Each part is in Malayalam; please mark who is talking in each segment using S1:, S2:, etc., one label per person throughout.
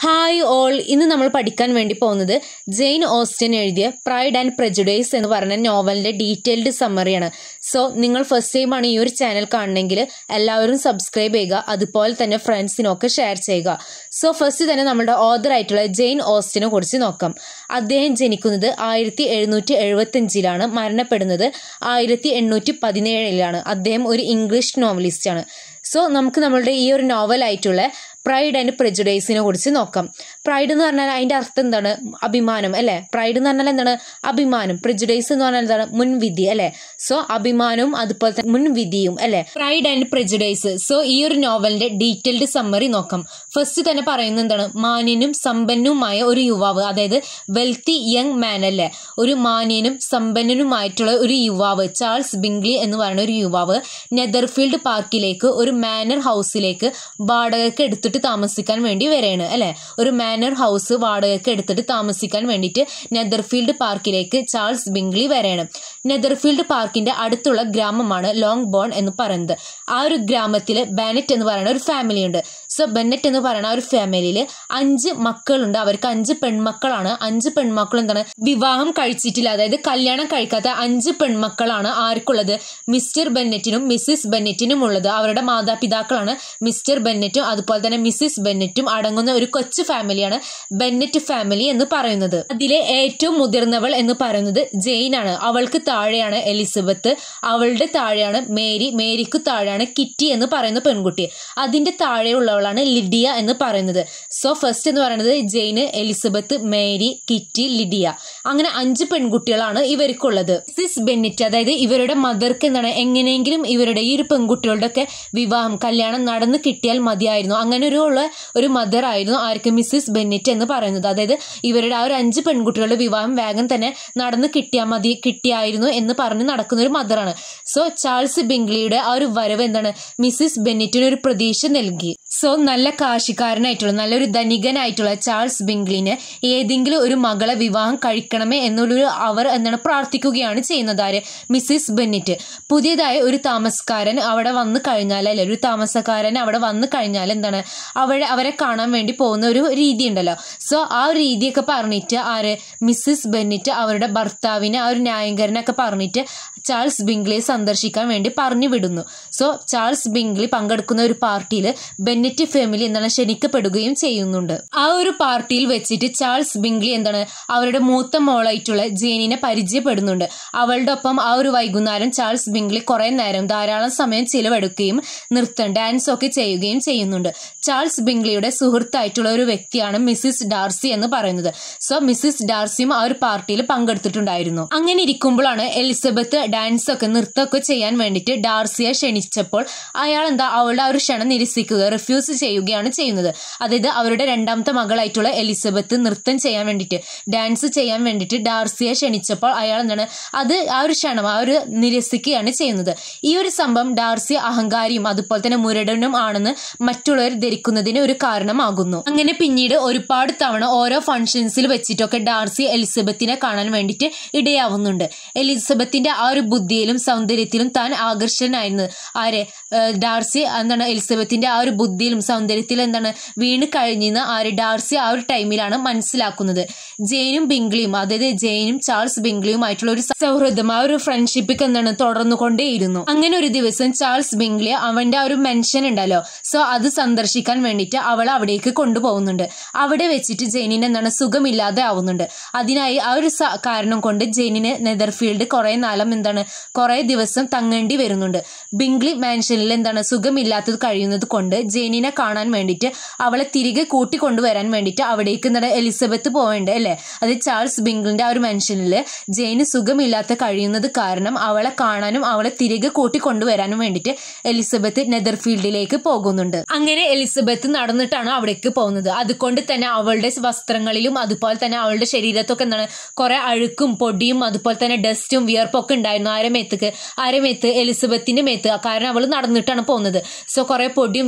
S1: ഹായ് ഓൾ ഇന്ന് നമ്മൾ പഠിക്കാൻ വേണ്ടി പോകുന്നത് ജെയിൻ ഓസ്റ്റൻ എഴുതിയ പ്രൈഡ് ആൻഡ് പ്രജുഡൈസ് എന്ന് പറഞ്ഞ നോവലിന്റെ ഡീറ്റെയിൽഡ് സമ്മറിയാണ് സോ നിങ്ങൾ ഫസ്റ്റ് ടൈമാണ് ഈ ഒരു ചാനൽ കാണണമെങ്കിൽ എല്ലാവരും സബ്സ്ക്രൈബ് ചെയ്യുക അതുപോലെ തന്നെ ഫ്രണ്ട്സിനൊക്കെ ഷെയർ ചെയ്യുക സോ ഫസ്റ്റ് തന്നെ നമ്മുടെ ഓദർ ആയിട്ടുള്ള ജെയിൻ ഓസ്റ്റിനെ കുറിച്ച് നോക്കാം അദ്ദേഹം ജനിക്കുന്നത് ആയിരത്തി എഴുന്നൂറ്റി എഴുപത്തഞ്ചിലാണ് മരണപ്പെടുന്നത് ആയിരത്തി എണ്ണൂറ്റി പതിനേഴിലാണ് അദ്ദേഹം ഒരു ഇംഗ്ലീഷ് നോവലിസ്റ്റാണ് സോ നമുക്ക് നമ്മളുടെ ഈ ഒരു നോവലായിട്ടുള്ള പ്രൈഡ് ആൻഡ് പ്രെജുഡൈസിനെ കുറിച്ച് നോക്കാം പ്രൈഡ് എന്ന് പറഞ്ഞാൽ അതിൻ്റെ അർത്ഥം എന്താണ് അഭിമാനം അല്ലേ പ്രൈഡ് എന്ന് പറഞ്ഞാൽ എന്താണ് അഭിമാനം പ്രെജുഡൈസ് എന്ന് പറഞ്ഞാൽ എന്താണ് മുൻവിധി അല്ലേ സോ അഭിമാനവും അതുപോലെ തന്നെ മുൻവിധിയും അല്ലേ പ്രൈഡ് ആൻഡ് പ്രെജുഡൈസ് സോ ഈ ഒരു നോവലിന്റെ ഡീറ്റെയിൽഡ് സമ്മറി നോക്കാം ഫസ്റ്റ് തന്നെ പറയുന്നത് എന്താണ് മാന്യനും സമ്പന്നനുമായ ഒരു യുവാവ് അതായത് വെൽത്തി യങ് മാൻ അല്ലേ ഒരു മാന്യനും സമ്പന്നനുമായിട്ടുള്ള ഒരു യുവാവ് ചാൾസ് ബിംഗ്ലി എന്ന് പറയുന്ന ഒരു യുവാവ് നെതർഫീൽഡ് പാർക്കിലേക്ക് ഒരു മാനർ ഹൗസിലേക്ക് വാടകയ്ക്ക് എടുത്തിട്ട് താമസിക്കാൻ വേണ്ടി വരെയാണ് അല്ലെ ഒരു മാനർ ഹൗസ് വാടകയ്ക്ക് എടുത്തിട്ട് താമസിക്കാൻ വേണ്ടിയിട്ട് നെതർഫീൽഡ് പാർക്കിലേക്ക് ചാൾസ് ബിംഗ്ലി വരെയാണ് നെതർഫീൽഡ് പാർക്കിന്റെ അടുത്തുള്ള ഗ്രാമമാണ് ലോങ് ബോൺ എന്ന് പറയുന്നത് ആ ഒരു ഗ്രാമത്തിൽ ബെനറ്റ് എന്ന് പറയുന്ന ഒരു ഫാമിലി ഉണ്ട് സോ ബെനറ്റ് എന്ന് പറയുന്ന ആ ഒരു ഫാമിലിയിൽ അഞ്ച് മക്കളുണ്ട് അവർക്ക് അഞ്ച് പെൺമക്കളാണ് അഞ്ച് പെൺമക്കൾ എന്താണ് വിവാഹം കഴിച്ചിട്ടില്ല അതായത് കല്യാണം കഴിക്കാത്ത അഞ്ച് പെൺമക്കളാണ് ആർക്കുള്ളത് മിസ്റ്റർ ബെന്നറ്റിനും മിസ്സിസ് ബെന്നറ്റിനും ഉള്ളത് അവരുടെ മാതാപിതാക്കളാണ് മിസ്റ്റർ ബെന്നറ്റും അതുപോലെ തന്നെ മിസ്സിസ് ബെന്നറ്റും അടങ്ങുന്ന ഒരു കൊച്ചു ഫാമിലിയാണ് ബെന്നറ്റ് ഫാമിലി എന്ന് പറയുന്നത് അതിലെ ഏറ്റവും മുതിർന്നവൾ എന്ന് പറയുന്നത് ജെയിൻ ആണ് അവൾക്ക് താഴെയാണ് എലിസബത്ത് അവളുടെ താഴെയാണ് മേരി മേരിക്ക് താഴെയാണ് കിറ്റി എന്ന് പറയുന്ന പെൺകുട്ടി അതിന്റെ താഴെയുള്ളവളാണ് ലിഡിയ എന്ന് പറയുന്നത് സോ ഫസ്റ്റ് എന്ന് പറയുന്നത് Jane Elizabeth Mary Kitty Lydia അങ്ങനെ അഞ്ച് പെൺകുട്ടികളാണ് ഇവർക്കുള്ളത് സിസ് ബെന്നിറ്റ് അതായത് ഇവരുടെ മദർക്ക് എന്താണ് എങ്ങനെയെങ്കിലും ഇവരുടെ ഈ ഒരു പെൺകുട്ടികളുടെ ഒക്കെ വിവാഹം കല്യാണം നടന്നു കിട്ടിയാൽ മതിയായിരുന്നു അങ്ങനെ ഒരു ഉള്ള ഒരു മദർ ആയിരുന്നു ആർക്ക് മിസ്സിസ് ബെന്നിറ്റ് എന്ന് പറയുന്നത് അതായത് ഇവരുടെ ആ ഒരു അഞ്ച് പെൺകുട്ടികളുടെ വിവാഹം വേഗം തന്നെ നടന്നു കിട്ടിയാൽ മതി കിട്ടിയായിരുന്നു എന്ന് പറഞ്ഞ് നടക്കുന്ന ഒരു മദറാണ് സോ ചാൾസ് ബിംഗ്ലിയുടെ ആ ഒരു വരവ് എന്താണ് മിസ്സിസ് ബെന്നിറ്റിന് ഒരു പ്രതീക്ഷ നൽകി സോ നല്ല കാശിക്കാരനായിട്ടുള്ള നല്ലൊരു ധനികനായിട്ടുള്ള ചാൾസ് ബിംഗ്ലിന് ഏതെങ്കിലും ഒരു മകളെ വിവാഹം കഴിക്കണമേ എന്നുള്ളൊരു അവർ എന്താണ് പ്രാർത്ഥിക്കുകയാണ് ചെയ്യുന്നത് ആര് മിസ്സിസ് ബെന്നിറ്റ് പുതിയതായ ഒരു താമസക്കാരൻ അവിടെ വന്നു കഴിഞ്ഞാൽ അല്ലെ ഒരു താമസക്കാരൻ അവിടെ വന്നു കഴിഞ്ഞാൽ എന്താണ് അവിടെ അവരെ കാണാൻ വേണ്ടി പോകുന്ന ഒരു രീതി ഉണ്ടല്ലോ സോ ആ ഒരു രീതിയൊക്കെ പറഞ്ഞിട്ട് ആര് മിസ്സിസ് ബെന്നിറ്റ് അവരുടെ ഭർത്താവിനെ ആ ഒരു ന്യായീകരണമൊക്കെ പറഞ്ഞിട്ട് ചാൾസ് ബിംഗ്ലിയെ സന്ദർശിക്കാൻ വേണ്ടി പറഞ്ഞു വിടുന്നു സോ ചാൾസ് ബിംഗ്ലി പങ്കെടുക്കുന്ന ഒരു പാർട്ടിയിൽ ബെന്നിറ്റ് ഫാമിലി എന്താണ് ക്ഷണിക്കപ്പെടുകയും ചെയ്യുന്നുണ്ട് ആ ഒരു പാർട്ടിയിൽ വെച്ചിട്ട് ചാൾസ് ബിംഗ്ലി എന്താണ് അവരുടെ മൂത്ത മോളായിട്ടുള്ള ജെയിനിനെ പരിചയപ്പെടുന്നുണ്ട് അവളുടെ ഒപ്പം ആ ഒരു വൈകുന്നേരം ചാൾസ് ബിംഗ്ലി കുറെ നേരം ധാരാളം സമയം ചിലവെടുക്കുകയും നൃത്തം ഡാൻസ് ഒക്കെ ചെയ്യുകയും ചെയ്യുന്നുണ്ട് ചാൾസ് ബിംഗ്ലിയുടെ സുഹൃത്തായിട്ടുള്ള ഒരു വ്യക്തിയാണ് മിസ്സിസ് ഡാർസി എന്ന് പറയുന്നത് സോ മിസ്സിസ് ഡാർസിയും ആ ഒരു പാർട്ടിയിൽ പങ്കെടുത്തിട്ടുണ്ടായിരുന്നു അങ്ങനെ ഇരിക്കുമ്പോഴാണ് എലിസബത്ത് ഡാൻസ് ഒക്കെ നൃത്തമൊക്കെ ചെയ്യാൻ വേണ്ടിയിട്ട് ഡാർസിയെ ക്ഷണിച്ചപ്പോൾ അയാൾ എന്താ അവളുടെ ആ ഒരു ക്ഷണം നിരസിക്കുക റിഫ്യൂസ് ചെയ്യുകയാണ് ചെയ്യുന്നത് അതായത് അവരുടെ രണ്ടാമത്തെ മകളായിട്ടുള്ള എലിസബത്ത് നൃത്തം ചെയ്യാൻ വേണ്ടിയിട്ട് ഡാൻസ് ചെയ്യാൻ വേണ്ടിയിട്ട് ഡാർസിയെ ക്ഷണിച്ചപ്പോൾ അയാൾ എന്താണ് അത് ആ ഒരു ക്ഷണം ആ ഒരു നിരസിക്കുകയാണ് ചെയ്യുന്നത് ഈ ഒരു സംഭവം ഡാർസി അഹങ്കാരിയും അതുപോലെ തന്നെ മുരടനും ആണെന്ന് മറ്റുള്ളവർ ധരിക്കുന്നതിന് ഒരു കാരണമാകുന്നു അങ്ങനെ പിന്നീട് ഒരുപാട് തവണ ഓരോ ഫംഗ്ഷൻസിൽ വെച്ചിട്ടൊക്കെ ഡാർസി എലിസബത്തിനെ കാണാൻ വേണ്ടിയിട്ട് ഇടയാവുന്നുണ്ട് എലിസബത്തിന്റെ ആ ഒരു ബുദ്ധിയിലും സൗന്ദര്യത്തിലും താൻ ആകർഷനായിരുന്നു ആരെ ഡാർസി എന്താണ് എലിസബത്തിന്റെ ആ ഒരു ബുദ്ധിയിലും സൗന്ദര്യത്തിലും എന്താണ് വീണ് കഴിഞ്ഞെന്ന് ആര് ഡാർസി ആ ഒരു ടൈമിലാണ് മനസ്സിലാക്കുന്നത് ജെയിനും ബിംഗ്ലിയും അതായത് ജെയിനും ചാൾസ് ബിംഗ്ലിയുമായിട്ടുള്ള ഒരു സൗഹൃദം ആ ഒരു ഫ്രണ്ട്ഷിപ്പ് എന്താണ് തുടർന്നുകൊണ്ടേയിരുന്നു അങ്ങനെ ഒരു ദിവസം ചാൾസ് ബിംഗ്ലി അവന്റെ ആ ഒരു മെൻഷൻ ഉണ്ടല്ലോ സോ അത് സന്ദർശിക്കാൻ വേണ്ടിയിട്ട് അവൾ അവിടേക്ക് കൊണ്ടുപോകുന്നുണ്ട് അവിടെ വെച്ചിട്ട് ജെയിനിന് എന്താണ് സുഖമില്ലാതെ ആവുന്നുണ്ട് അതിനായി ആ ഒരു കാരണം കൊണ്ട് ജെയിനിന് നെതർഫീൽഡ് കുറെ നാളം എന്താണ് കുറെ ദിവസം തങ്ങേണ്ടി വരുന്നുണ്ട് ബിംഗ്ലി മാൻഷനിൽ എന്താണ് സുഖമില്ലാത്തത് കഴിയുന്നത് കൊണ്ട് ജെയിനിനെ കാണാൻ വേണ്ടിയിട്ട് അവളെ തിരികെ കൂട്ടിക്കൊണ്ടുവരാൻ വേണ്ടിയിട്ട് അവിടേക്ക് എന്താണ് എലിസബത്ത് പോവേണ്ടത് അല്ലേ അത് ചാൾസ് ബിംഗ്ലിന്റെ ആ ഒരു മെൻഷനിൽ ജെയിന് സുഖമില്ലാത്ത കഴിയുന്നത് കാരണം അവളെ കാണാനും അവളെ തിരികെ കൂട്ടിക്കൊണ്ടുവരാനും വേണ്ടിയിട്ട് എലിസബത്ത് നെതർഫീൽഡിലേക്ക് പോകുന്നുണ്ട് അങ്ങനെ എലിസബത്ത് നടന്നിട്ടാണ് അവിടേക്ക് പോകുന്നത് അതുകൊണ്ട് തന്നെ അവളുടെ വസ്ത്രങ്ങളിലും അതുപോലെ തന്നെ അവളുടെ ശരീരത്തൊക്കെ എന്താണ് കുറെ അഴുക്കും പൊടിയും അതുപോലെ തന്നെ ഡസ്റ്റും വിയർപ്പൊക്കെ ഉണ്ടായിരുന്നു ആരെ മേത്തക്ക് ആരെ മേത്ത് എലിസബത്തിന്റെ മേത്ത് കാരണം അവൾ നടന്നിട്ടാണ് പോകുന്നത് സോ കുറെ പൊടിയും ഇതൊക്കെ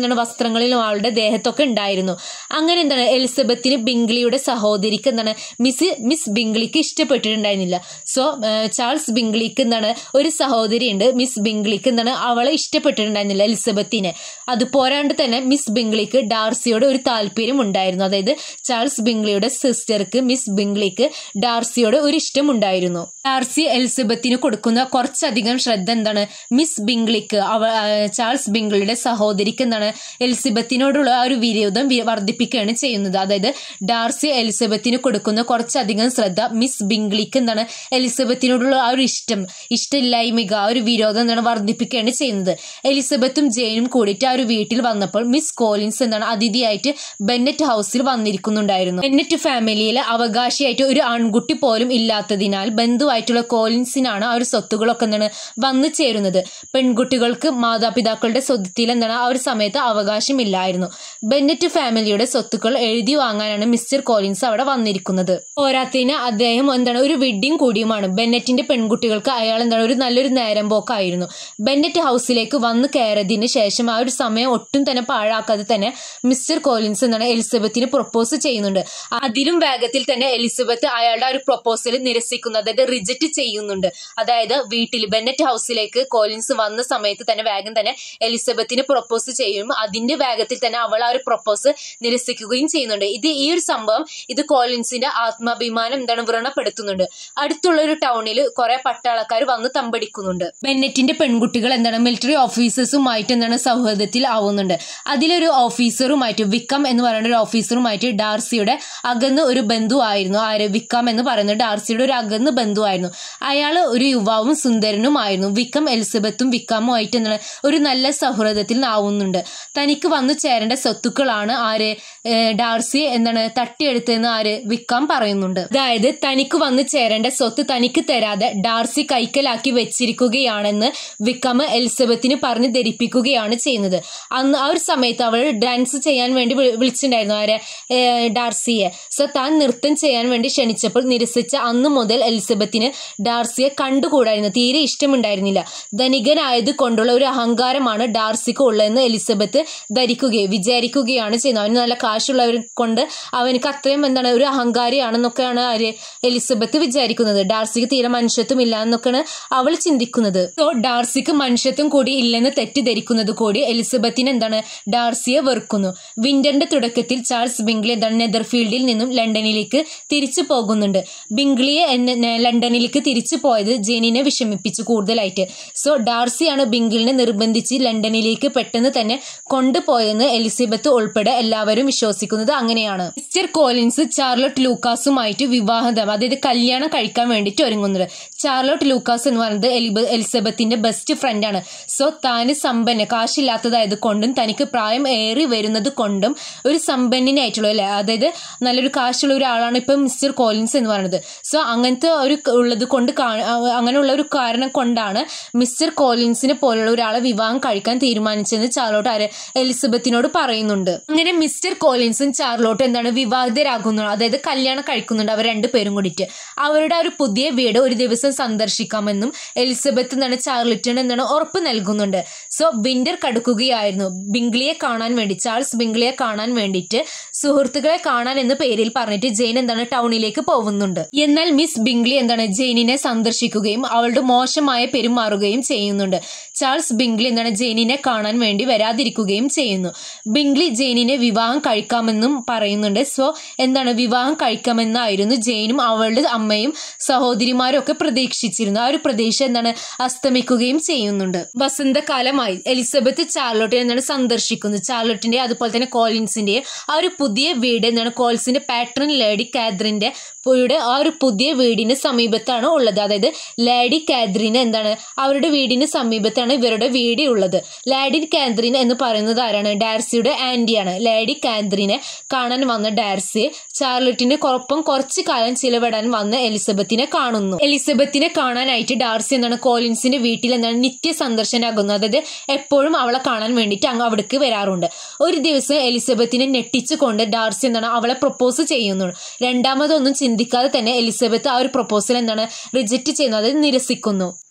S1: എന്താണ് വസ്ത്രങ്ങളിലും അവളുടെ ദേഹത്തൊക്കെ ഉണ്ടായിരുന്നു അങ്ങനെ എന്താണ് എലിസബത്തിന് ബിംഗ്ലിയുടെ സഹോദരിക്ക് എന്താണ് മിസ് മിസ് ബിംഗ്ലിക്ക് ഇഷ്ടപ്പെട്ടിട്ടുണ്ടായിരുന്നില്ല സോ ചാൾസ് ബിംഗ്ലിക്ക് എന്താണ് ഒരു സഹോദരിയുണ്ട് മിസ് ബിംഗ്ലിക്ക് എന്താണ് അവളെ ഇഷ്ടപ്പെട്ടിട്ടുണ്ടായിരുന്നില്ല എലിസബത്തിനെ അത് പോരാണ്ട് തന്നെ മിസ് ബിംഗ്ലിക്ക് ഡാർസിയോട് ഒരു താല്പര്യം ഉണ്ടായിരുന്നു അതായത് ചാൾസ് ബിംഗ്ലിയുടെ സിസ്റ്റർക്ക് മിസ് ബിംഗ്ലിക്ക് ഡാർസിയോട് ഒരു ഇഷ്ടം ഉണ്ടായിരുന്നു ഡാർസി എലിസബത്തിന് കൊടുക്കുന്ന കുറച്ചധികം ശ്രദ്ധ എന്താണ് മിസ് ബിംഗ്ലിക്ക് അവ ആ, ചാൾസ് ബിംഗ്ലിയുടെ സഹോദരിക്ക് എന്താണ് എലിസബത്തിനോടുള്ള ആ ഒരു വിരോധം വി- വർദ്ധിപ്പിക്കുകയാണ് ചെയ്യുന്നത് അതായത് ഡാർസി എലിസബത്തിന് കൊടുക്കുന്ന കുറച്ചധികം ശ്രദ്ധ മിസ് ബിംഗ്ലിക്ക് എന്താണ് എലിസബത്തിനോടുള്ള ആ ഒരു ഇഷ്ടം ഇഷ്ടമില്ലായ്മ ആ ഒരു വിരോധം എന്താണ് വർദ്ധിപ്പിക്കുകയാണ് ചെയ്യുന്നത് എലിസബത്തും ജെയിനും കൂടിയിട്ട് ആ ഒരു വീട്ടിൽ വന്നപ്പോൾ മിസ് കോളിൻസ് എന്താണ് അതിഥിയായിട്ട് ബെന്നറ്റ് ഹൗസിൽ വന്നിരിക്കുന്നുണ്ടായിരുന്നു ബെന്നറ്റ് ഫാമിലിയിലെ അവകാശിയായിട്ട് ഒരു ആൺകുട്ടി പോലും ഇല്ലാത്തതിനാൽ ബന്ധുവായിട്ടുള്ള കോളിൻസിനാണ് ആ ഒരു സ്വത്തുകളൊക്കെ എന്താണ് വന്നു ചേരുന്നത് പെൺകുട്ടികൾക്ക് മാതാപിതാക്കളുടെ സ്വത്തിൽ എന്താണ് ആ ഒരു സമയത്ത് അവകാശമില്ലായിരുന്നു ബെന്നറ്റ് ഫാമിലിയുടെ സ്വത്തുക്കൾ എഴുതി വാങ്ങാനാണ് മിസ്റ്റർ കോളിൻസ് അവിടെ വന്നിരിക്കുന്നത് പോരാത്തതിന് അദ്ദേഹം എന്താണ് ഒരു വെഡ്ഡിങ് കൂടിയുമാണ് ബെന്നറ്റിന്റെ പെൺകുട്ടികൾക്ക് അയാൾ എന്താണ് ഒരു നല്ലൊരു നേരം പോക്കായിരുന്നു ബെന്നറ്റ് ഹൗസിലേക്ക് വന്നു കയറിയതിന് ശേഷം ആ ഒരു സമയം ഒട്ടും തന്നെ പാഴാക്കാതെ തന്നെ മിസ്റ്റർ കോളിൻസ് എന്താണ് എലിസബത്തിന് പ്രൊപ്പോസ് ചെയ്യുന്നുണ്ട് അതിലും വേഗത്തിൽ തന്നെ എലിസബത്ത് അയാളുടെ ആ ഒരു പ്രൊപ്പോസൽ നിരസിക്കുന്നു അതായത് റിജക്റ്റ് ചെയ്യുന്നുണ്ട് അതായത് വീട്ടിൽ ബെന്നറ്റ് ഹൗസിലേക്ക് കോളിൻസ് വന്ന സമയത്ത് തന്നെ വേഗം തന്നെ എലിസബത്തിന് പ്രൊപ്പോസ് ചെയ്യും അതിന്റെ വേഗത്തിൽ തന്നെ അവൾ ആ ഒരു പ്രൊപ്പോസ് നിരസിക്കുകയും ചെയ്യുന്നുണ്ട് ഇത് ഈ ഒരു സംഭവം ഇത് കോളിൻസിന്റെ ആത്മാഭിമാനം എന്താണ് വ്രണപ്പെടുത്തുന്നുണ്ട് അടുത്തുള്ള ഒരു ടൗണിൽ കുറെ പട്ടാളക്കാർ വന്ന് തമ്പടിക്കുന്നുണ്ട് ബെന്നറ്റിന്റെ പെൺകുട്ടികൾ എന്താണ് മിലിറ്ററി ഓഫീസേഴ്സുമായിട്ട് എന്താണ് സൗഹൃദത്തിൽ ആവുന്നുണ്ട് അതിലൊരു ഓഫീസറുമായിട്ട് വിക്കം എന്ന് പറയുന്ന ഒരു ഓഫീസറുമായിട്ട് ഡാർസിയുടെ അകന്ന് ഒരു ബന്ധുവായിരുന്നു ആര് വിക്കം എന്ന് പറയുന്നത് ഡാർസിയുടെ ഒരു അകന്ന് ബന്ധുവായിരുന്നു അയാൾ ഒരു യുവാവും സുന്ദരനുമായിരുന്നു വിക്കം എലിസബത്തും വിക്കാമുമായിട്ട് എന്താണ് ഒരു നല്ല സൗഹൃദത്തിൽ ആവുന്നുണ്ട് തനിക്ക് വന്നു ചേരേണ്ട സ്വത്തുക്കളാണ് ആര് ഏഹ് ഡാർസി എന്താണ് തട്ടിയെടുത്തെന്ന് ആര് വിക്കാം പറയുന്നുണ്ട് അതായത് തനിക്ക് വന്നു ചേരേണ്ട സ്വത്ത് തനിക്ക് തരാതെ ഡാർസി കൈക്കലാക്കി വെച്ചിരിക്കുകയാണെന്ന് വിക്കം എലിസബത്തിന് പറഞ്ഞ് ധരിപ്പിക്കുകയാണ് ചെയ്യുന്നത് അന്ന് ആ ഒരു സമയത്ത് അവൾ ഡാൻസ് ചെയ്യാൻ വേണ്ടി വിളി- വിളിച്ചിട്ടുണ്ടായിരുന്നു ആരെ ഏഹ് ഡാർസിയെ സോ താൻ നൃത്തം ചെയ്യാൻ വേണ്ടി ക്ഷണിച്ചപ്പോൾ നിരസിച്ച അന്ന് മുതൽ എലിസബത്തിന് ഡാർസിയെ കണ്ടുകൂടായിരുന്നു തീരെ ഇഷ്ടമുണ്ടായിരുന്നില്ല ധനികനായത് കൊണ്ടുള്ള ഒരു അഹങ്കാരമാണ് ഡാർസിക്ക് ഉള്ളതെന്ന് എലിസബത്ത് ധരിക്കുകയും വിചാരിക്കുകയാണ് ചെയ്യുന്നത് അവന് നല്ല കാശുള്ളവർ കൊണ്ട് അവനക്ക് അത്രയും എന്താണ് ഒരു അഹങ്കാരിയാണെന്നൊക്കെയാണ് ആര് എലിസബത്ത് വിചാരിക്കുന്നത് ഡാർസിക്ക് തീരെ മനുഷ്യത്വം ഇല്ല എന്നൊക്കെയാണ് അവൾ ചിന്തിക്കുന്നത് സോ ഡാർസിക്ക് മനുഷ്യത്വം കൂടി ഇല്ലെന്ന് തെറ്റിദ്ധരിക്കുന്നത് കൂടി എലിസബത്തിന് എന്താണ് ഡാർസിയെ വെറുക്കുന്നു വിന്ററിന്റെ തുടക്കത്തിൽ ചാൾസ് ബിംഗ്ലി എന്താണ് നെതർഫീൽഡിൽ നിന്നും ലണ്ടനിലേക്ക് തിരിച്ചു പോകുന്നുണ്ട് ബിംഗ്ലിയെ എന്നെ- നെ- ലണ്ടനിലേക്ക് തിരിച്ചു പോയത് ജെനിനെ വിഷമിപ്പിച്ചു കൂടുതലായിട്ട് സോ ഡാർസിയാണ് ബിംഗിളിനെ നിർബന്ധിച്ച് ലണ്ടനിലേക്ക് പെട്ടെന്ന് തന്നെ കൊണ്ടുപോയെന്ന് എലിസബത്ത് ഉൾപ്പെടെ എല്ലാവരും വിശ്വസിക്കുന്നത് അങ്ങനെയാണ് മിസ്റ്റർ കോലിൻസ് ചാർലോട്ട് ലൂക്കാസുമായിട്ട് വിവാഹം അതായത് കല്യാണം കഴിക്കാൻ വേണ്ടിയിട്ട് ഒരുങ്ങുന്നത് ചാർലോട്ട് ലൂക്കാസ് എന്ന് പറയുന്നത് എലിബ- എലിസബത്തിന്റെ ബെസ്റ്റ് ഫ്രണ്ടാണ് സോ താന് സമ്പന്ന കാശില്ലാത്തതായത് കൊണ്ടും തനിക്ക് പ്രായം ഏറി വരുന്നത് കൊണ്ടും ഒരു സമ്പന്നനായിട്ടുള്ള അല്ലെ അതായത് നല്ലൊരു കാശുള്ള ഒരാളാണ് ഇപ്പം മിസ്റ്റർ കോലിൻസ് എന്ന് പറയുന്നത് സോ അങ്ങനത്തെ ഒരു ക- ഉള്ളത് കൊണ്ട് കാ- അ- അങ്ങനെയുള്ള ഒരു കാരണം കൊണ്ടാണ് മിസ്റ്റർ കോലിൻസിനെ പോലുള്ള ഒരാളെ വിവാഹം കഴിക്കാൻ തീരുമാനിച്ചെന്ന് ചാർലോട്ട് ആര് എലിസബത്തിനോട് പറയുന്നുണ്ട് അങ്ങനെ മിസ്റ്റർ കോലിൻസും ചാർലോട്ടും എന്താണ് വിവാഹിതരാകുന്നു അതായത് കല്യാണം കഴിക്കുന്നുണ്ട് അവർ രണ്ടുപേരും കൂടിയിട്ട് അവരുടെ ആ ഒരു പുതിയ വീട് ഒരു ദിവസം സന്ദർശിക്കാമെന്നും എലിസബത്ത് എന്താണ് ചാർലിറ്റൺ എന്താണ് ഉറപ്പ് നൽകുന്നുണ്ട് സോ വിന്റർ കടുക്കുകയായിരുന്നു ബിംഗ്ലിയെ കാണാൻ വേണ്ടി ചാൾസ് ബിംഗ്ലിയെ കാണാൻ വേണ്ടിയിട്ട് സുഹൃത്തുക്കളെ കാണാൻ എന്ന പേരിൽ പറഞ്ഞിട്ട് ജെയിൻ എന്താണ് ടൗണിലേക്ക് പോകുന്നുണ്ട് എന്നാൽ മിസ് ബിംഗ്ലി എന്താണ് ജെയിനിനെ സന്ദർശിക്കുകയും അവളുടെ മോശമായ പെരുമാറുകയും ചെയ്യുന്നുണ്ട് ചാൾസ് ബിംഗ്ലി എന്താണ് ജെയിനിനെ കാണാൻ വേണ്ടി വരാതിരിക്കുകയും ചെയ്യുന്നു ബിംഗ്ലി ജെയിനിനെ വിവാഹം കഴിക്കാമെന്നും പറയുന്നുണ്ട് സോ എന്താണ് വിവാഹം കഴിക്കാമെന്നായിരുന്നു ജെയിനും അവളുടെ അമ്മയും സഹോദരിമാരും ഒക്കെ പ്രതീക്ഷിച്ചിരുന്നു ആ ഒരു പ്രതീക്ഷ എന്താണ് അസ്തമിക്കുകയും ചെയ്യുന്നുണ്ട് വസന്തകാലമായി എലിസബത്ത് ചാർലോട്ടിനെ എന്താണ് സന്ദർശിക്കുന്നത് ചാർലോട്ടിന്റെ അതുപോലെ തന്നെ കോളിൻസിന്റെ ആ ഒരു പുതിയ വീട് എന്താണ് കോൾസിന്റെ പാട്രൺ ലേഡി കാദ്രിന്റെ യുടെ ആ ഒരു പുതിയ വീടിന് സമീപത്താണ് ഉള്ളത് അതായത് ലാഡി കാദ്രിന് എന്താണ് അവരുടെ വീടിന് സമീപത്താണ് ഇവരുടെ വീട് ഉള്ളത് ലാഡി കാദ്രിൻ എന്ന് പറയുന്നത് ആരാണ് ഡാർസിയുടെ ആന്റിയാണ് ലാഡി കാദ്രിനെ കാണാൻ വന്ന ഡാർസി ചാർലറ്റിന് ഒപ്പം കുറച്ചു കാലം ചിലവിടാൻ വന്ന എലിസബത്തിനെ കാണുന്നു എലിസബത്തിനെ കാണാനായിട്ട് ഡാർസി എന്താണ് കോലിൻസിന്റെ വീട്ടിൽ എന്താണ് നിത്യ സന്ദർശനാകുന്നു അതായത് എപ്പോഴും അവളെ കാണാൻ വേണ്ടിയിട്ട് അങ്ങ് അവിടേക്ക് വരാറുണ്ട് ഒരു ദിവസം എലിസബത്തിനെ ഞെട്ടിച്ചുകൊണ്ട് ഡാർസി എന്താണ് അവളെ പ്രപ്പോസ് ചെയ്യുന്നു രണ്ടാമതൊന്നും ചിന്തിക്കാതെ തന്നെ എലിസബത്ത് ആ ഒരു പ്രപ്പോസൽ എന്താണ് റിജക്റ്റ് ചെയ്യുന്നു അതായത് നിരസിക്കുന്നു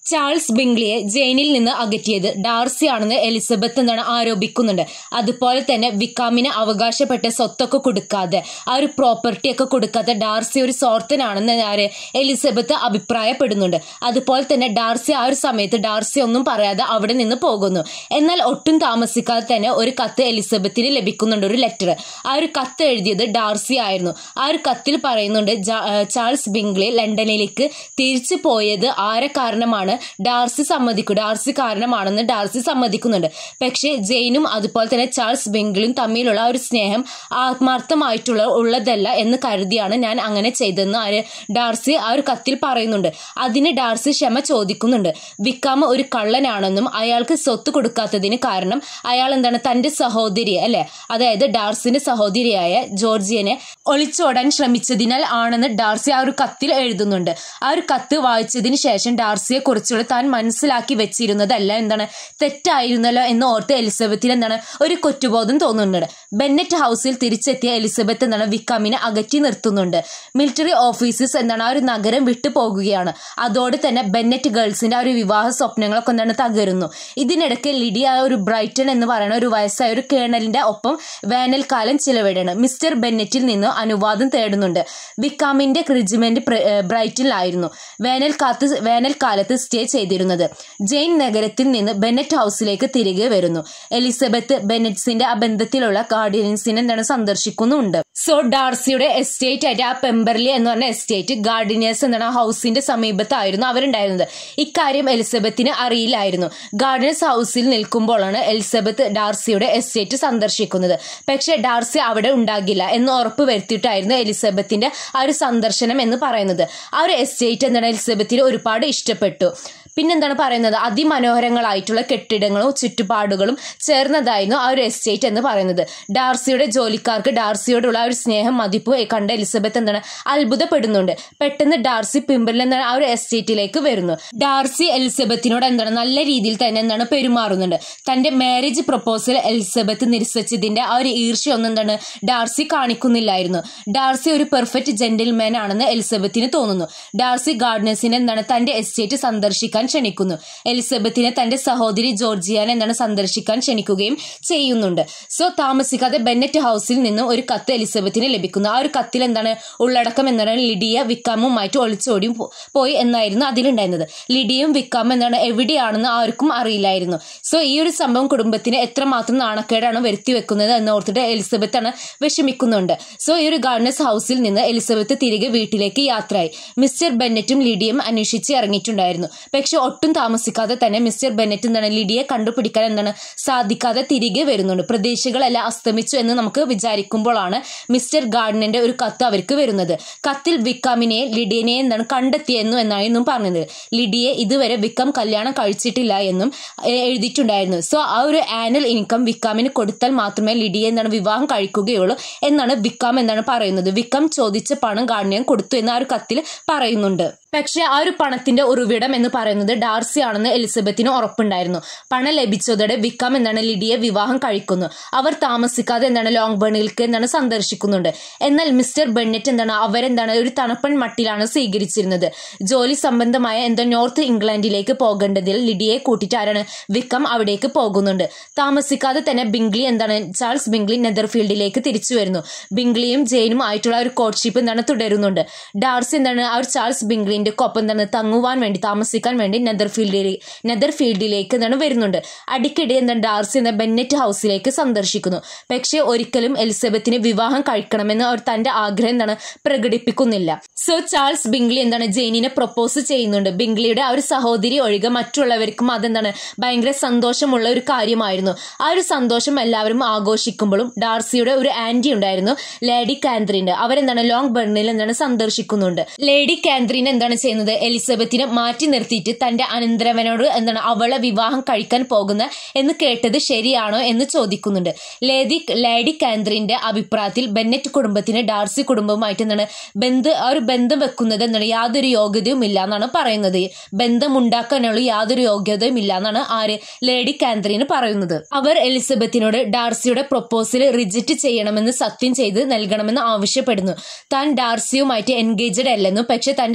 S1: ചാൾസ് ബിംഗ്ലിയെ ജയിനിൽ നിന്ന് അകറ്റിയത് ഡാർസി ആണെന്ന് എലിസബത്ത് എന്താണ് ആരോപിക്കുന്നുണ്ട് അതുപോലെ തന്നെ വിക്കാമിന് അവകാശപ്പെട്ട സ്വത്തൊക്കെ കൊടുക്കാതെ ആ ഒരു പ്രോപ്പർട്ടി ഒക്കെ കൊടുക്കാതെ ഡാർസി ഒരു സ്വാർത്ഥനാണെന്ന് ആര് എലിസബത്ത് അഭിപ്രായപ്പെടുന്നുണ്ട് അതുപോലെ തന്നെ ഡാർസി ആ ഒരു സമയത്ത് ഡാർസി ഒന്നും പറയാതെ അവിടെ നിന്ന് പോകുന്നു എന്നാൽ ഒട്ടും താമസിക്കാതെ തന്നെ ഒരു കത്ത് എലിസബത്തിന് ലഭിക്കുന്നുണ്ട് ഒരു ലെറ്റർ ആ ഒരു കത്ത് എഴുതിയത് ഡാർസി ആയിരുന്നു ആ ഒരു കത്തിൽ പറയുന്നുണ്ട് ജാ- ഏഹ് ചാൾസ് ബിംഗ്ലി ലണ്ടനിലേക്ക് തിരിച്ചു പോയത് ആരെ കാരണമാണ് ഡാർസി സമ്മതിക്കും ഡാർസി കാരണമാണെന്ന് ഡാർസി സമ്മതിക്കുന്നുണ്ട് പക്ഷേ ജെയിനും അതുപോലെ തന്നെ ചാൾസ് ബിംഗ്ലിയും തമ്മിലുള്ള ആ ഒരു സ്നേഹം ആത്മാർത്ഥമായിട്ടുള്ള ഉള്ളതല്ല എന്ന് കരുതിയാണ് ഞാൻ അങ്ങനെ ചെയ്തതെന്ന് ആര് ഡാർസി ആ ഒരു കത്തിൽ പറയുന്നുണ്ട് അതിന് ഡാർസി ക്ഷമ ചോദിക്കുന്നുണ്ട് വിക്കാമ ഒരു കള്ളനാണെന്നും അയാൾക്ക് സ്വത്ത് കൊടുക്കാത്തതിന് കാരണം അയാൾ എന്താണ് തന്റെ സഹോദരി അല്ലെ അതായത് ഡാർസിന്റെ സഹോദരിയായ ജോർജിയനെ ഒളിച്ചോടാൻ ശ്രമിച്ചതിനാൽ ആണെന്ന് ഡാർസി ആ ഒരു കത്തിൽ എഴുതുന്നുണ്ട് ആ ഒരു കത്ത് വായിച്ചതിന് ശേഷം ഡാർസിയെ കുറിച്ചുള്ള താൻ മനസ്സിലാക്കി വെച്ചിരുന്നതല്ല എന്താണ് തെറ്റായിരുന്നല്ലോ എന്ന് ഓർത്ത് എലിസബത്തിന് എന്താണ് ഒരു കുറ്റബോധം തോന്നുന്നുണ്ട് ബെന്നറ്റ് ഹൗസിൽ തിരിച്ചെത്തിയ എലിസബത്ത് എന്താണ് വിക്കാമിനെ അകറ്റി നിർത്തുന്നുണ്ട് മിലിറ്ററി ഓഫീസേഴ്സ് എന്താണ് ആ ഒരു നഗരം വിട്ടു പോകുകയാണ് അതോടെ തന്നെ ബെന്നറ്റ് ഗേൾസിന്റെ ആ ഒരു വിവാഹ സ്വപ്നങ്ങളൊക്കെ എന്താണ് തകരുന്നു ഇതിനിടയ്ക്ക് ലിഡി ആ ഒരു ബ്രൈറ്റൺ എന്ന് പറയുന്ന ഒരു വയസ്സായ ഒരു കേണലിന്റെ ഒപ്പം വേനൽക്കാലം ചിലവിടണം മിസ്റ്റർ ബെന്നറ്റിൽ നിന്ന് അനുവാദം തേടുന്നുണ്ട് വിക്കാമിന്റെ റെജിമെന്റ് ബ്രൈറ്റനിലായിരുന്നു വേനൽക്കാലത്ത് വേനൽക്കാലത്ത് സ്റ്റേ ചെയ്തിരുന്നത് ജെയിൻ നഗരത്തിൽ നിന്ന് ബെന്നറ്റ് ഹൗസിലേക്ക് തിരികെ വരുന്നു എലിസബത്ത് ബെന്നറ്റ്സിന്റെ ആ ബന്ധത്തിലുള്ള ഗാർഡിയൻസിനെ എന്താണ് സന്ദർശിക്കുന്നുണ്ട് സോ ഡാർസിയുടെ എസ്റ്റേറ്റ് ആയിട്ട് ആ പെമ്പർലി എന്ന് പറഞ്ഞ എസ്റ്റേറ്റ് ഗാർഡിനേഴ്സ് എന്താണ് ആ ഹൗസിന്റെ സമീപത്തായിരുന്നു അവരുണ്ടായിരുന്നത് ഇക്കാര്യം എലിസബത്തിന് അറിയില്ലായിരുന്നു ഗാർഡിനേഴ്സ് ഹൗസിൽ നിൽക്കുമ്പോഴാണ് എലിസബത്ത് ഡാർസിയുടെ എസ്റ്റേറ്റ് സന്ദർശിക്കുന്നത് പക്ഷേ ഡാർസി അവിടെ ഉണ്ടാകില്ല എന്ന് ഉറപ്പ് വരുത്തിയിട്ടായിരുന്നു എലിസബത്തിന്റെ ആ ഒരു സന്ദർശനം എന്ന് പറയുന്നത് ആ ഒരു എസ്റ്റേറ്റ് എന്താണ് എലിസബത്തിന് ഒരുപാട് ഇഷ്ടപ്പെട്ടു പിന്നെന്താണ് പറയുന്നത് അതിമനോഹരങ്ങളായിട്ടുള്ള കെട്ടിടങ്ങളും ചുറ്റുപാടുകളും ചേർന്നതായിരുന്നു ആ ഒരു എസ്റ്റേറ്റ് എന്ന് പറയുന്നത് ഡാർസിയുടെ ജോലിക്കാർക്ക് ഡാർസിയോടുള്ള ആ ഒരു സ്നേഹം മതിപ്പ് കണ്ട എലിസബത്ത് എന്താണ് അത്ഭുതപ്പെടുന്നുണ്ട് പെട്ടെന്ന് ഡാർസി പിമ്പിളിൽ എന്താണ് ആ ഒരു എസ്റ്റേറ്റിലേക്ക് വരുന്നു ഡാർസി എലിസബത്തിനോട് എന്താണ് നല്ല രീതിയിൽ തന്നെ എന്താണ് പെരുമാറുന്നുണ്ട് തന്റെ മാരേജ് പ്രപ്പോസൽ എലിസബത്ത് നിരസിച്ചതിന്റെ ആ ഒരു ഈർഷ്യ ഒന്നും എന്താണ് ഡാർസി കാണിക്കുന്നില്ലായിരുന്നു ഡാർസി ഒരു പെർഫെക്റ്റ് ജെന്റിൽമാൻ ആണെന്ന് എലിസബത്തിന് തോന്നുന്നു ഡാർസി ഗാർഡനേഴ്സിനെ എന്താണ് തന്റെ എസ്റ്റേറ്റ് സന്ദർശിക്കാൻ ക്ഷണിക്കുന്നു എലിസബത്തിനെ തന്റെ സഹോദരി ജോർജിയാനെ എന്താണ് സന്ദർശിക്കാൻ ക്ഷണിക്കുകയും ചെയ്യുന്നുണ്ട് സോ താമസിക്കാതെ ബെന്നറ്റ് ഹൗസിൽ നിന്നും ഒരു കത്ത് എലിസബത്തിന് ലഭിക്കുന്നു ആ ഒരു കത്തിൽ എന്താണ് ഉള്ളടക്കം എന്താണ് ലിഡിയ വിക്കാമുമായിട്ട് ഒളിച്ചോടി പോ- പോയി എന്നായിരുന്നു അതിലുണ്ടായിരുന്നത് ലിഡിയും വിക്കാം എന്താണ് എവിടെയാണെന്ന് ആർക്കും അറിയില്ലായിരുന്നു സോ ഈ ഒരു സംഭവം കുടുംബത്തിന് എത്രമാത്രം നാണക്കേടാണ് വരുത്തി വെക്കുന്നത് എന്ന് ഓർത്തിട്ട് എലിസബത്ത് ആണ് വിഷമിക്കുന്നുണ്ട് സോ ഈ ഒരു ഗാർഡനേഴ്സ് ഹൗസിൽ നിന്ന് എലിസബത്ത് തിരികെ വീട്ടിലേക്ക് യാത്രയായി മിസ്റ്റർ ബെന്നറ്റും ലിഡിയും അന്വേഷിച്ച് ഇറങ്ങിയിട്ടുണ്ടായിരുന്നു പക്ഷെ ഒട്ടും താമസിക്കാതെ തന്നെ മിസ്റ്റർ ബെന്നറ്റ് എന്താണ് ലിഡിയെ കണ്ടുപിടിക്കാൻ എന്താണ് സാധിക്കാതെ തിരികെ വരുന്നുണ്ട് പ്രതീക്ഷകളെല്ലാം അസ്തമിച്ചു എന്ന് നമുക്ക് വിചാരിക്കുമ്പോഴാണ് മിസ്റ്റർ ഗാർഡനന്റെ ഒരു കത്ത് അവർക്ക് വരുന്നത് കത്തിൽ വിക്കാമിനെ ലിഡിയനെ എന്താണ് കണ്ടെത്തിയെന്നു എന്നായിരുന്നു പറഞ്ഞത് ലിഡിയെ ഇതുവരെ വിക്കം കല്യാണം കഴിച്ചിട്ടില്ല എന്നും എ- എഴുതിയിട്ടുണ്ടായിരുന്നു സോ ആ ഒരു ആനുവൽ ഇൻകം വിക്കാമിന് കൊടുത്താൽ മാത്രമേ ലിഡിയെ എന്താണ് വിവാഹം കഴിക്കുകയുള്ളൂ എന്നാണ് വിക്കാം എന്താണ് പറയുന്നത് വിക്കം ചോദിച്ച പണം ഗാർഡിയൻ കൊടുത്തു എന്ന് ആ ഒരു കത്തിൽ പറയുന്നുണ്ട് പക്ഷേ ആ ഒരു പണത്തിന്റെ ഉറവിടം എന്ന് പറയുന്നത് ഡാർസി ആണെന്ന് എലിസബത്തിന് ഉറപ്പുണ്ടായിരുന്നു പണം ലഭിച്ചതോടെ വിക്കാം എന്താണ് ലിഡിയെ വിവാഹം കഴിക്കുന്നു അവർ താമസിക്കാതെ എന്താണ് ലോങ് ബേണിലേക്ക് എന്താണ് സന്ദർശിക്കുന്നുണ്ട് എന്നാൽ മിസ്റ്റർ ബെന്നറ്റ് എന്താണ് അവരെന്താണ് ഒരു തണുപ്പൻ മട്ടിലാണ് സ്വീകരിച്ചിരുന്നത് ജോലി സംബന്ധമായ എന്തോ നോർത്ത് ഇംഗ്ലണ്ടിലേക്ക് പോകേണ്ടതിൽ ലിഡിയെ കൂട്ടിയിട്ട് ആരാണ് വിക്കം അവിടേക്ക് പോകുന്നുണ്ട് താമസിക്കാതെ തന്നെ ബിംഗ്ലി എന്താണ് ചാൾസ് ബിംഗ്ലി നെതർഫീൽഡിലേക്ക് തിരിച്ചു വരുന്നു ബിംഗ്ലിയും ജെയിനും ആയിട്ടുള്ള ഒരു കോഡ്ഷിപ്പ് എന്താണ് തുടരുന്നുണ്ട് ഡാർസി എന്താണ് ആ ഒരു ചാൾസ് ബിംഗ്ലിന്റെ ഒപ്പം എന്താണ് തങ്ങുവാൻ വേണ്ടി താമസിക്കാൻ വേണ്ടി നെതർഫീൽഡിൽ നെതർഫീൽഡിലേക്ക് എന്താണ് വരുന്നുണ്ട് അടിക്കടി എന്താണ് ഡാർസി എന്ന ബെന്നറ്റ് ഹൗസിലേക്ക് സന്ദർശിക്കുന്നു പക്ഷേ ഒരിക്കലും എലിസബത്തിന് വിവാഹം കഴിക്കണമെന്ന് അവർ തന്റെ ആഗ്രഹം എന്താണ് പ്രകടിപ്പിക്കുന്നില്ല സോ ചാൾസ് ബിംഗ്ലി എന്താണ് ജെയിനിനെ പ്രപ്പോസ് ചെയ്യുന്നുണ്ട് ബിംഗ്ലിയുടെ ആ ഒരു സഹോദരി ഒഴികെ മറ്റുള്ളവർക്കും അതെന്താണ് ഭയങ്കര സന്തോഷമുള്ള ഒരു കാര്യമായിരുന്നു ആ ഒരു സന്തോഷം എല്ലാവരും ആഘോഷിക്കുമ്പോഴും ഡാർസിയുടെ ഒരു ആന്റി ഉണ്ടായിരുന്നു ലേഡി കാന്ത്രിന്റെ അവരെന്താണ് ലോങ് ബെർണിൽ എന്താണ് സന്ദർശിക്കുന്നുണ്ട് ലേഡി കാന്ത്രിൻ എന്താണ് ചെയ്യുന്നത് എലിസബത്തിനെ മാറ്റി നിർത്തിയിട്ട് തന്റെ അനന്തരവനോട് എന്താണ് അവളെ വിവാഹം കഴിക്കാൻ പോകുന്ന എന്ന് കേട്ടത് ശരിയാണോ എന്ന് ചോദിക്കുന്നുണ്ട് ലേഡി ലേഡി കാന്ത്രിന്റെ അഭിപ്രായത്തിൽ ബെന്നറ്റ് കുടുംബത്തിന് ഡാർസി കുടുംബവുമായിട്ട് എന്താണ് ബന്ധ ആ ഒരു ബന്ധം വെക്കുന്നത് എന്താണ് യാതൊരു യോഗ്യതയും ഇല്ല എന്നാണ് പറയുന്നത് ബന്ധം ഉണ്ടാക്കാനുള്ള യാതൊരു യോഗ്യതയും ഇല്ല എന്നാണ് ആര് ലേഡി കാന്ത്രിന് പറയുന്നത് അവർ എലിസബത്തിനോട് ഡാർസിയുടെ പ്രൊപ്പോസൽ റിജക്റ്റ് ചെയ്യണമെന്ന് സത്യം ചെയ്ത് നൽകണമെന്ന് ആവശ്യപ്പെടുന്നു താൻ ഡാർസിയുമായിട്ട് എൻഗേജഡ് അല്ലെന്നും പക്ഷെ തന്റെ സന്തോഷം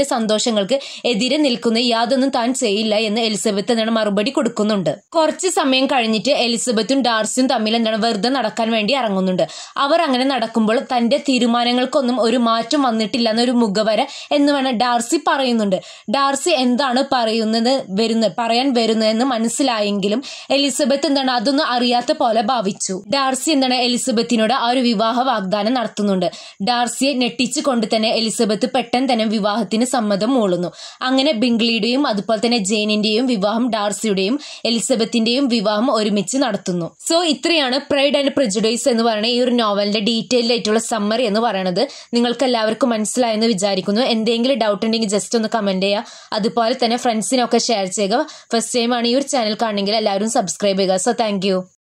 S1: അവകാശങ്ങൾക്ക് എതിരെ നിൽക്കുന്ന യാതൊന്നും താൻ ചെയ്യില്ല എന്ന് എലിസബത്ത് എന്താണ് മറുപടി കൊടുക്കുന്നുണ്ട് കുറച്ച് സമയം കഴിഞ്ഞിട്ട് എലിസബത്തും ഡാർസിയും തമ്മിൽ എന്താണ് വെറുതെ നടക്കാൻ വേണ്ടി ഇറങ്ങുന്നുണ്ട് അവർ അങ്ങനെ നടക്കുമ്പോൾ തന്റെ തീരുമാനങ്ങൾക്കൊന്നും ഒരു മാറ്റം വന്നിട്ടില്ല എന്നൊരു മുഖവര എന്ന് വേണം ഡാർസി പറയുന്നുണ്ട് ഡാർസി എന്താണ് പറയുന്നത് വരുന്നത് പറയാൻ വരുന്നതെന്ന് മനസ്സിലായെങ്കിലും എലിസബത്ത് എന്താണ് അതൊന്നും അറിയാത്ത പോലെ ഭാവിച്ചു ഡാർസി എന്താണ് എലിസബത്തിനോട് ആ ഒരു വിവാഹ വാഗ്ദാനം നടത്തുന്നുണ്ട് ഡാർസിയെ ഞെട്ടിച്ചു കൊണ്ട് തന്നെ എലിസബത്ത് പെട്ടെന്ന് തന്നെ വിവാഹത്തിന് സമ്മതം മൂളുന്നു അങ്ങനെ ബിംഗ്ലിയുടെയും അതുപോലെ തന്നെ ജെയിനിന്റെയും വിവാഹം ഡാർസിയുടെയും എലിസബത്തിന്റെയും വിവാഹം ഒരുമിച്ച് നടത്തുന്നു സോ ഇത്രയാണ് പ്രൈഡ് ആൻഡ് പ്രജുഡൈസ് എന്ന് പറയുന്ന ഈ ഒരു നോവലിന്റെ ഡീറ്റെയിൽഡ് ആയിട്ടുള്ള സമ്മറി എന്ന് പറയുന്നത് നിങ്ങൾക്ക് എല്ലാവർക്കും മനസ്സിലായെന്ന് വിചാരിക്കുന്നു എന്തെങ്കിലും ഡൗട്ട് ഉണ്ടെങ്കിൽ ജസ്റ്റ് ഒന്ന് കമന്റ് ചെയ്യുക അതുപോലെ തന്നെ ഫ്രണ്ട്സിനൊക്കെ ഷെയർ ചെയ്യുക ഫസ്റ്റ് ടൈം ആണ് ഈ ഒരു ചാനൽ കാണണമെങ്കിൽ എല്ലാവരും സബ്സ്ക്രൈബ് ചെയ്യുക സോ താങ്ക്